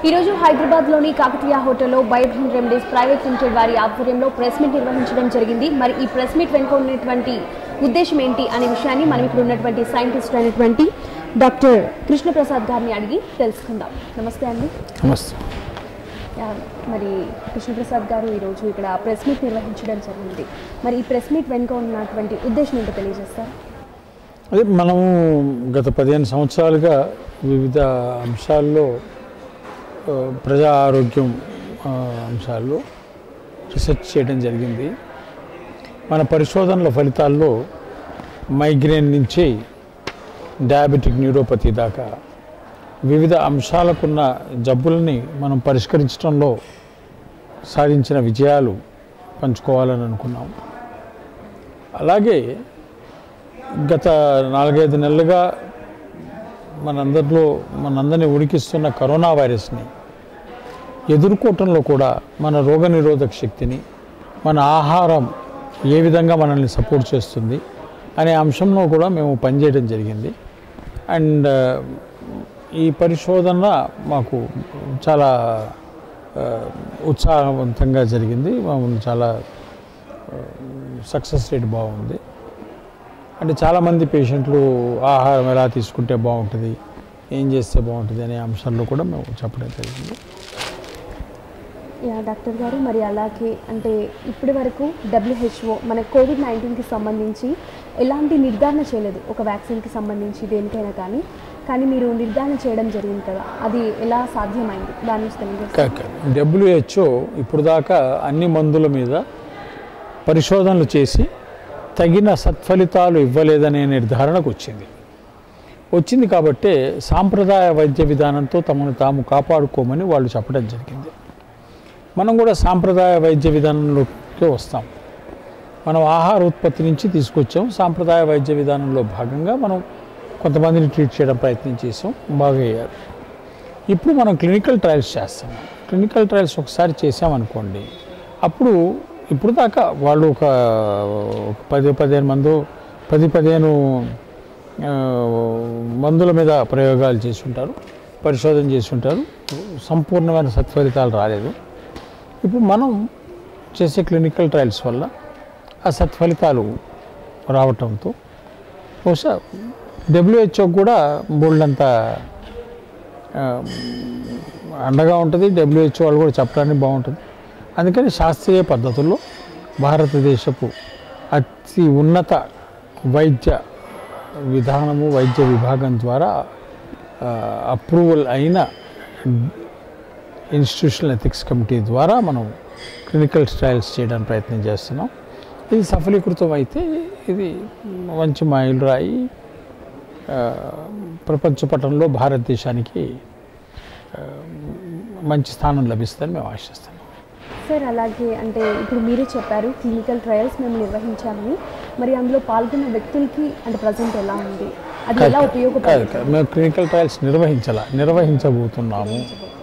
ఈరోజు హైదరాబాద్లోని కాకతీయ హోటల్లో బయోభిన్ రెమెడీస్ ప్రైవేట్ లిమిటెడ్ వారి ఆధ్వర్యంలో ప్రెస్ మీట్ నిర్వహించడం జరిగింది మరి ఈ ప్రెస్ మీట్ వెనుక ఉన్నటువంటి ఉద్దేశం ఏంటి అనే విషయాన్ని మనం ఇక్కడ ఉన్నటువంటి సైంటిస్ట్ అయినటువంటి డాక్టర్ కృష్ణప్రసాద్ గారిని అడిగి తెలుసుకుందాం నమస్తే అండి నమస్తే యా, మరి కృష్ణప్రసాద్ గారు ఈరోజు ఇక్కడ ప్రెస్ మీట్ నిర్వహించడం జరిగింది మరి ఈ ప్రెస్ మీట్ వెనుక ఉన్నటువంటి ఉద్దేశం ఏంటో తెలియజేస్తారు అదే మనము గత పదిహేను సంవత్సరాలుగా వివిధ అంశాల్లో ఆ, ప్రజా ఆరోగ్యం ఆ, అంశాల్లో రీసెర్చ్ చేయడం జరిగింది మన పరిశోధనల ఫలితాల్లో మైగ్రేన్ నుంచి డయాబెటిక్ న్యూరోపతి దాకా వివిధ అంశాలకున్న జబ్బుల్ని మనం పరిష్కరించడంలో సాధించిన విజయాలు పంచుకోవాలని అనుకున్నాం అలాగే గత నాలుగైదు నెలలుగా మనందరిలో మనందరినీ ఉడికిస్తున్న కరోనా వైరస్ని ఎదుర్కోవటంలో కూడా మన రోగనిరోధక శక్తిని మన ఆహారం ఏ విధంగా మనల్ని సపోర్ట్ చేస్తుంది అనే అంశంలో కూడా మేము పనిచేయడం జరిగింది అండ్ ఈ పరిశోధన మాకు చాలా ఆ, ఉత్సాహవంతంగా జరిగింది మామూలు చాలా సక్సెస్ రేట్ బాగుంది అంటే చాలామంది పేషెంట్లు ఆహారం ఎలా తీసుకుంటే బాగుంటుంది ఏం చేస్తే బాగుంటుంది అనే అంశాల్లో కూడా మేము చెప్పడం జరిగింది యా డాక్టర్ గారు మరి అలాగే అంటే ఇప్పటి వరకు డబ్ల్యూహెచ్ఓ మన కోవిడ్ నైన్టీన్కి సంబంధించి ఎలాంటి నిర్ధారణ చేయలేదు ఒక వ్యాక్సిన్కి సంబంధించి దేనికైనా కానీ కానీ మీరు నిర్ధారణ చేయడం జరిగింది కదా అది ఎలా సాధ్యమైంది దాని నుంచి తెలియజేస్తారు డబ్ల్యూహెచ్ఓ ఇప్పుడు దాకా అన్ని మందుల మీద పరిశోధనలు చేసి తగిన సత్ఫలితాలు ఇవ్వలేదనే నిర్ధారణకు వచ్చింది వచ్చింది కాబట్టే సాంప్రదాయ వైద్య విధానంతో తమను తాము కాపాడుకోమని వాళ్ళు చెప్పడం జరిగింది మనం కూడా సాంప్రదాయ వైద్య విధానంలోకి వస్తాం మనం ఆహార ఉత్పత్తి నుంచి తీసుకొచ్చాం సాంప్రదాయ వైద్య విధానంలో భాగంగా మనం కొంతమందిని ట్రీట్ చేయడం ప్రయత్నం చేసాం బాగా అయ్యారు ఇప్పుడు మనం క్లినికల్ ట్రయల్స్ చేస్తాం క్లినికల్ ట్రయల్స్ ఒకసారి చేసామనుకోండి అప్పుడు ఇప్పుడు దాకా వాళ్ళు ఒక ఒక పది పదిహేను మంది పది పదిహేను ఆ, మందుల మీద ప్రయోగాలు చేసి ఉంటారు పరిశోధన చేసి ఉంటారు సంపూర్ణమైన సత్ఫలితాలు రాలేదు ఇప్పుడు మనం చేసే క్లినికల్ ట్రయల్స్ వల్ల ఆ సత్ఫలితాలు రావటంతో బహుశా డబ్ల్యూహెచ్ఓ కూడా బోల్డంత ఆ, అండగా ఉంటుంది డబ్ల్యూహెచ్ఓ వాళ్ళు కూడా చెప్పడానికి బాగుంటుంది అందుకని శాస్త్రీయ పద్ధతుల్లో భారతదేశపు అతి ఉన్నత వైద్య విధానము వైద్య విభాగం ద్వారా అప్రూవల్ అయిన ఇన్స్టిట్యూషనల్ ఎథిక్స్ కమిటీ ద్వారా మనం క్లినికల్ ట్రయల్స్ చేయడానికి ప్రయత్నం చేస్తున్నాం ఇది సఫలీకృతం అయితే ఇది మంచి మైలురాయి ఆ, ప్రపంచ పటంలో భారతదేశానికి ఆ, మంచి స్థానం లభిస్తుందని మేము ఆశిస్తున్నాం సార్ అలాగే అంటే ఇప్పుడు మీరే చెప్పారు క్లినికల్ ట్రయల్స్ మేము నిర్వహించామని మరి అందులో పాల్గొన్న వ్యక్తులకి అంటే ప్రజెంట్ ఎలా ఉంది అది ఎలా కాదు, ఉపయోగపడుతుంది కాదు. మేము క్లినికల్ ట్రయల్స్ నిర్వహించాల నిర్వహించబోతున్నాము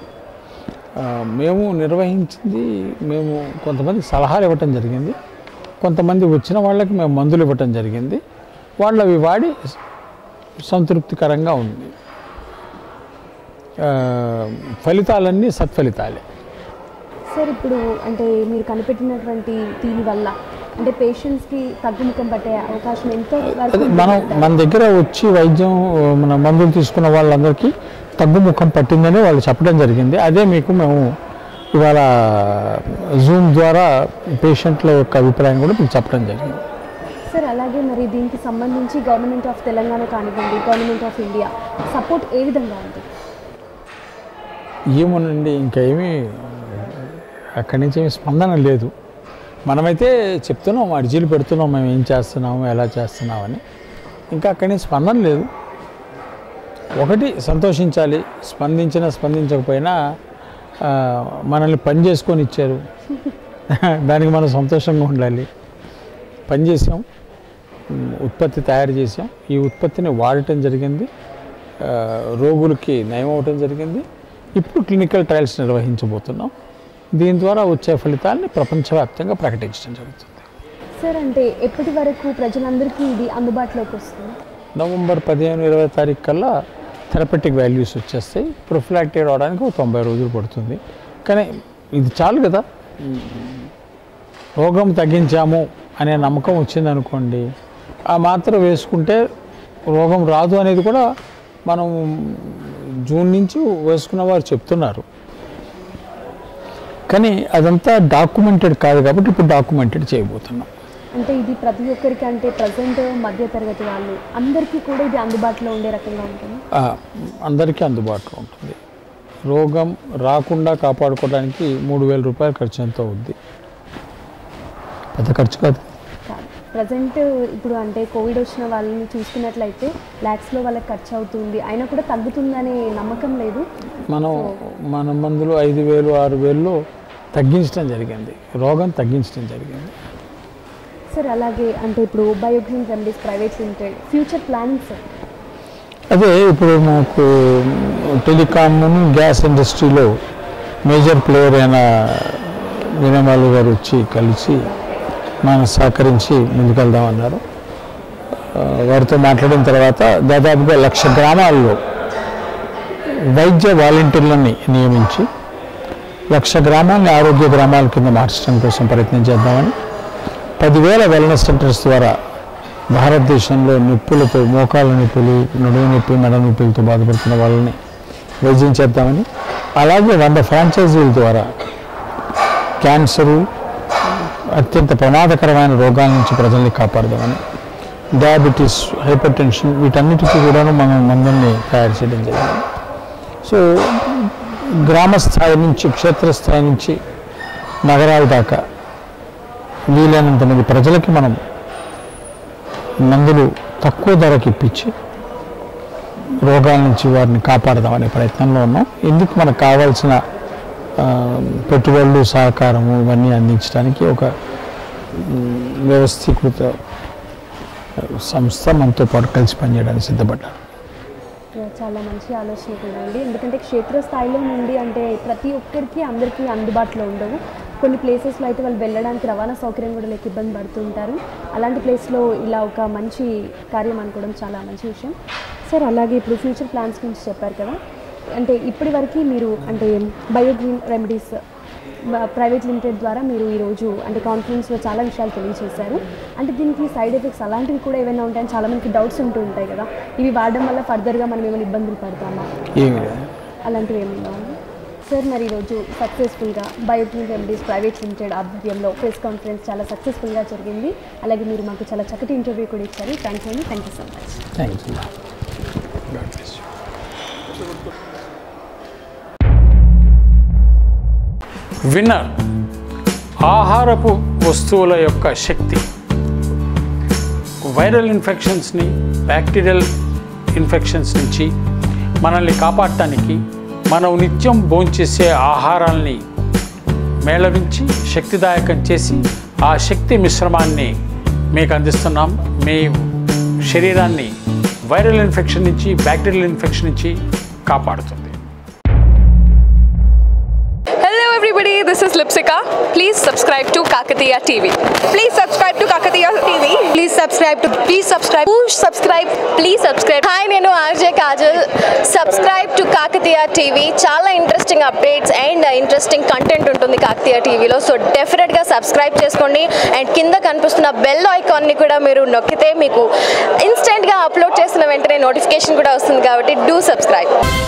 ఆ, మేము నిర్వహించింది మేము కొంతమంది సలహాలు ఇవ్వటం జరిగింది కొంతమంది వచ్చిన వాళ్ళకి మేము మందులు ఇవ్వటం జరిగింది వాళ్ళు అవి వాడి సంతృప్తికరంగా ఉంది ఆ, ఫలితాలన్నీ సత్ఫలితాలే సార్ ఇప్పుడు అంటే మీరు కనిపెట్టినటువంటి దీని వల్ల అంటే పేషెంట్స్కి తగ్గుముఖం పట్టే అవకాశం ఎంత వరకు అదే మనం మన దగ్గర వచ్చి వైద్యం మన మందులు తీసుకున్న వాళ్ళందరికీ తగ్గుముఖం పట్టిందని వాళ్ళు చెప్పడం జరిగింది అదే మీకు మేము ఇవాళ జూమ్ ద్వారా పేషెంట్ల యొక్క అభిప్రాయం కూడా మీకు చెప్పడం జరిగింది సార్ అలాగే మరి దీనికి సంబంధించి గవర్నమెంట్ ఆఫ్ తెలంగాణ కానివ్వండి గవర్నమెంట్ ఆఫ్ ఇండియా సపోర్ట్ ఏ విధంగా ఉంది ఏమోనండి ఇంకేమీ అక్కడి నుంచి ఏమి స్పందన లేదు మనమైతే చెప్తున్నాం అర్జీలు పెడుతున్నాం మేము ఏం చేస్తున్నాము ఎలా చేస్తున్నామని ఇంకా అక్కడి నుంచి స్పందన లేదు ఒకటి సంతోషించాలి స్పందించినా స్పందించకపోయినా ఆ, మనల్ని పని చేసుకొని ఇచ్చారు దానికి మనం సంతోషంగా ఉండాలి పని చేసాం ఉమ్, ఉత్పత్తి తయారు చేసాం ఈ ఉత్పత్తిని వాడటం జరిగింది ఆ, రోగులకి నయం అవటం జరిగింది ఇప్పుడు క్లినికల్ ట్రయల్స్ నిర్వహించబోతున్నాం దీని ద్వారా వచ్చే ఫలితాలని ప్రపంచవ్యాప్తంగా ప్రకటించడం జరుగుతుంది సార్ అంటే ఎప్పటి వరకు ప్రజలందరికీ ఇది అందుబాటులోకి వస్తుంది నవంబర్ పదిహేను ఇరవై తారీఖు కల్లా థెరపెటిక్ వాల్యూస్ వచ్చేస్తాయి ప్రొఫిలాక్టిక్ రావడానికి ఒక తొంభై రోజులు పడుతుంది కానీ ఇది చాలు కదా రోగం తగ్గించాము అనే నమ్మకం వచ్చిందనుకోండి ఆ మాత్ర వేసుకుంటే రోగం రాదు అనేది కూడా మనం జూన్ నుంచి వేసుకున్న వారు చెప్తున్నారు కానీ అదంతా డాక్యుమెంటెడ్ కాదు కాబట్టి ఇప్పుడు డాక్యుమెంటెడ్ చేయబోతున్నాం అంటే ఇది ప్రతి ఒక్కరికి అంటే ప్రజెంట్ మధ్య తరగతి వాళ్ళు అందరికీ కూడా ఇది అందుబాటులో ఉండే రకంగా ఉంటుంది ఆ, అందరికీ అందుబాటులో ఉంటుంది రోగం రాకుండా కాపాడుకోవడానికి మూడు వేల రూపాయల ఖర్చు ఎంత అవుద్ది పెద్ద ఖర్చు కాదు కాదు ప్రజెంట్ ఇప్పుడు అంటే కోవిడ్ వచ్చిన వాళ్ళని చూసుకున్నట్లయితే ల్యాక్స్లో వాళ్ళకి ఖర్చు అవుతుంది అయినా కూడా తగ్గుతుందనే నమ్మకం లేదు మనం మన మందులు ఐదు వేలు ఆరు వేలు తగ్గించడం జరిగింది రోగం తగ్గించడం జరిగింది సార్ అలాగే అంటే ఇప్పుడు Biogreen Remedies private limited future planning sir అదే ఇప్పుడు మాకు టెలికామ్ గ్యాస్ ఇండస్ట్రీలో మేజర్ ప్లేయర్ అయిన వినమాలు గారు వచ్చి కలిసి మనం సహకరించి ముందుకెళ్దామన్నారు ఆ, వారితో మాట్లాడిన తర్వాత దాదాపుగా లక్ష గ్రామాల్లో వైద్య వాలంటీర్లని నియమించి లక్ష గ్రామాలని ఆరోగ్య గ్రామాల కింద మార్చడం కోసం ప్రయత్నం చేద్దామని పదివేల వెల్నెస్ సెంటర్స్ ద్వారా భారతదేశంలో నొప్పులతో మోకాళ్ళ నొప్పులు నడుము నొప్పి మెడ నొప్పులతో బాధపడుతున్న వాళ్ళని వైద్యం చేద్దామని అలాగే వంద ఫ్రాంచైజీల ద్వారా క్యాన్సరు అత్యంత ప్రమాదకరమైన రోగాల నుంచి ప్రజల్ని కాపాడదామని డయాబెటీస్ హైపర్ టెన్షన్ వీటన్నిటికీ కూడాను మనం మందుల్ని తయారు చేయడం జరిగింది సో గ్రామ స్థాయి నుంచి క్షేత్రస్థాయి నుంచి నగరాల దాకా వీలైనంత మంది ప్రజలకి మనం మందులు తక్కువ ధరకి ఇప్పించి రోగాల నుంచి వారిని కాపాడదామనే ప్రయత్నంలో ఉన్నాం ఇందుకు మనకు కావాల్సిన ఆ, పెట్టుబడులు సహకారము ఇవన్నీ అందించడానికి ఒక మ్, వ్యవస్థీకృత సంస్థ మనతో పాటు కలిసి పనిచేయడానికి సిద్ధపడ్డారు చాలా మంచి ఆలోచన కూడా అండి ఎందుకంటే క్షేత్రస్థాయిలో నుండి అంటే ప్రతి ఒక్కరికి అందరికీ అందుబాటులో ఉండవు కొన్ని ప్లేసెస్లో అయితే వాళ్ళు వెళ్ళడానికి రవాణా సౌకర్యం కూడా లేక ఇబ్బంది పడుతుంటారు అలాంటి ప్లేస్లో ఇలా ఒక మంచి కార్యం అనుకోవడం చాలా మంచి విషయం సార్ అలాగే ఇప్పుడు ఫ్యూచర్ ప్లాన్స్ గురించి చెప్పారు కదా అంటే ఇప్పటి వరకు మీరు అంటే బయోగ్రీన్ రెమెడీస్ ప్రైవేట్ లిమిటెడ్ ద్వారా మీరు ఈరోజు అంటే కాన్ఫరెన్స్లో చాలా విషయాలు తెలియజేశారు అంటే దీనికి సైడ్ ఎఫెక్ట్స్ అలాంటివి కూడా ఏమైనా ఉంటాయని చాలా మందికి డౌట్స్ ఉంటూ ఉంటాయి కదా ఇవి వాడడం వల్ల ఫర్దర్గా మనం ఏమైనా ఇబ్బందులు పడతామా ఏమి లేదు అలాంటివి ఏమైనా సార్ మరి ఈరోజు సక్సెస్ఫుల్గా బయోగ్రీన్ రెమెడీస్ ప్రైవేట్ లిమిటెడ్ ఆధ్వర్యంలో ప్రెస్ కాన్ఫరెన్స్ చాలా సక్సెస్ఫుల్గా జరిగింది అలాగే మీరు మాకు చాలా చక్కటి ఇంటర్వ్యూ కూడా ఇచ్చారు థ్యాంక్ యూ అండి thank you so much thank you God bless you winner ఆహారపు వస్తువుల యొక్క శక్తి వైరల్ ఇన్ఫెక్షన్స్ని బ్యాక్టీరియల్ ఇన్ఫెక్షన్స్ నుంచి మనల్ని కాపాడటానికి మనం నిత్యం భోంచేసే ఆహారాల్ని మేళవించి శక్తిదాయకం చేసి ఆ శక్తి మిశ్రమాన్ని మీకు అందిస్తున్నాం మీ శరీరాన్ని వైరల్ ఇన్ఫెక్షన్ నుంచి బ్యాక్టీరియల్ ఇన్ఫెక్షన్ నుంచి కాపాడుతుంది Hello everybody, this is Lipsika. Please subscribe to Kakatiya TV. Please subscribe to Kakatiya TV. Please subscribe to please subscribe. Push subscribe. Please subscribe. Hi నేను RJ Kajal subscribe to Kakatiya TV చాలా interesting updates and interesting content ఉంటుంది కాకతీయ టీవీలో so డెఫినెట్గా subscribe చేసుకోండి and కింద కనిపిస్తున్న bell ఐకాన్ని కూడా మీరు నొక్కితే మీకు ఇన్స్టెంట్గా అప్లోడ్ చేసిన వెంటనే నోటిఫికేషన్ కూడా వస్తుంది కాబట్టి డూ సబ్స్క్రైబ్